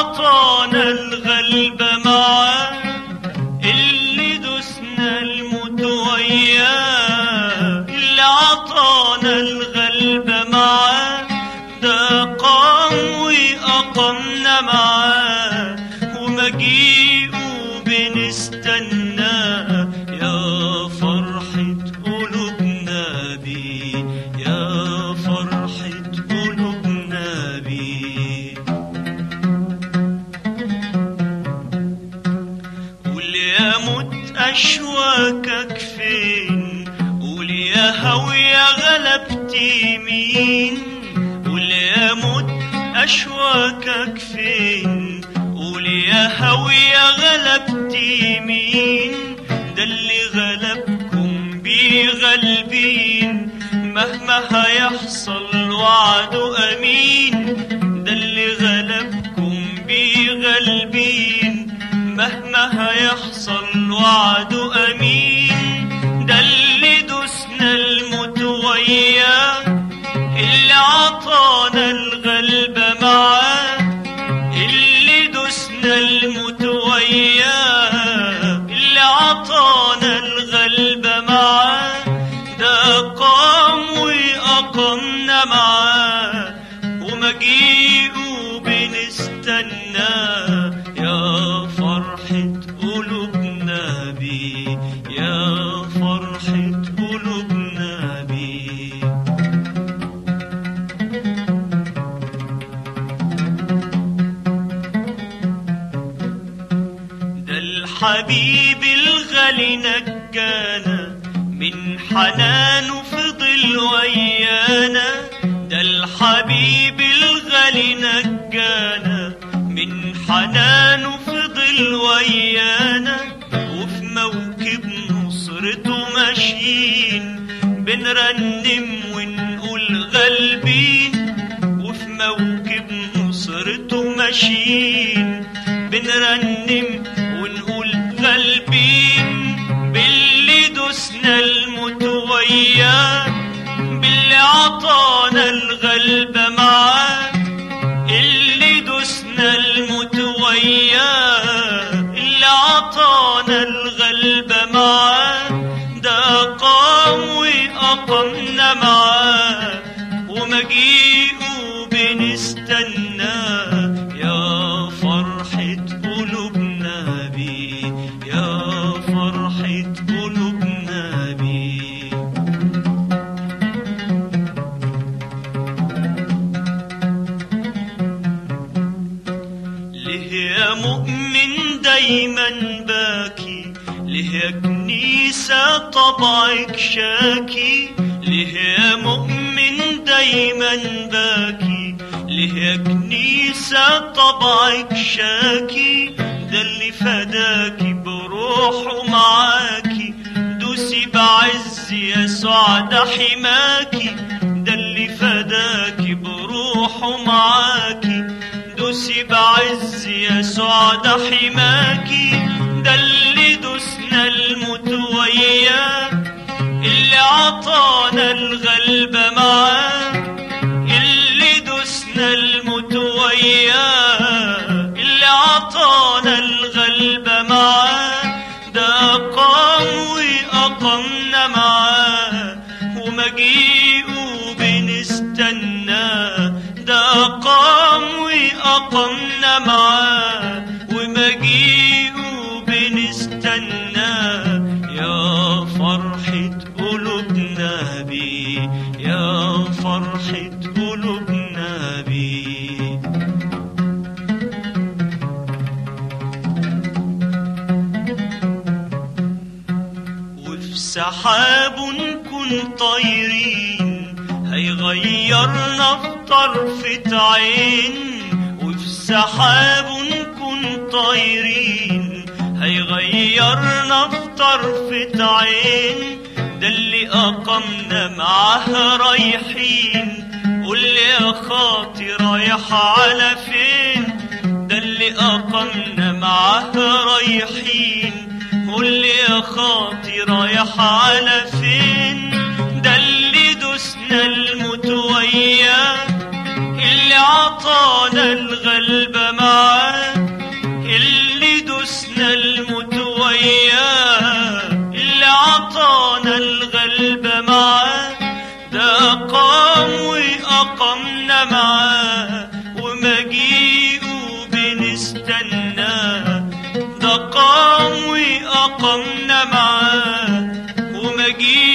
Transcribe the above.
عطانا الغلبة معاه اللي دسنا الموت وياه اللي عطانا الغلبة معاه ده قام وأقمنا معاه ومجيئه بنستناه يا فرحة قلوبنا بيه يا فرحة قلوبنا بيه قول يا موت أشواكك فين قول يا هوية غلبتي مين قول يا موت أشواكك فين قول يا هوية غلبتي مين ده اللي غلبكم بيه غالبين مهما هيحصل وعده أمين ده اللي غلبكم بيه غالبين مهما هيحصل وعده أمين ده اللي دسنا الموت وياه اللي عطانا الغلبة معاه اللي دسنا الموت وياه اللي عطانا الغلبة معاه ده قام وأقمنا معاه ومجيئه بنستناه يا فرحة قلوبنا بيه يا فرحة قلوبنا بيه ده الحبيب الغالي نجانا من حنانه فضل ويانا ده الحبيب الغالي نجانا من حنانه فضل ويانا وفي موكب نصرته ماشيين بنرنم ونقول غالبين وفي موكب نصرته ماشيين بنرنم ونقول غالبين باللي دسنا الموت وياه باللي عطانا الغلبة معاه اللي دسنا الموت وياه اللي عطانا الغلبة معاه ده قام وأقمنا معاه ومجيئه بنستناه يا فرحة قلوبنا بيه يا فرحة قلوبنا بيه ليه يا مؤمن دايما باكي ليه يا كنيسة طبعك شاكي ليه يا مؤمن دايما باكي ليه يا كنيسة طبعك شاكي ده اللي فداكي بروحه معاكي دوسي بعز يسوع ده حماكي ده اللي فداكي بروحه معاكي دوسي بعز يسوع ده حماكي ده اللي دوسنا الموت وياه اللي عطانا الغلبة معاه اللي دوسنا الموت وياه اللي عطانا الغلبة معاه ده قام وأقمنا معاه ومجيئه بنستناه ده قام وأقمنا معاه ومجيئه بنستناه يا فرحة قلوبنا بيه يا فرحة قلوبنا بيه وفي سحاب نكون طايرين هيغيرنا في طرفة عين وفي سحاب نكون طايرين هيغيرنا في طرفة عين ده اللي أقمنا معاه رايحين قول لي يا خاطي رايح على فين ده اللي أقمنا معاه رايحين قول لي يا خاطي رايح على فين ده اللي دسنا الموت وياه اللي عطانا الغلبة معاه قام وأقمنا معاه ومجيئه بنستناه ده قام وأقمنا معاه ومجيئه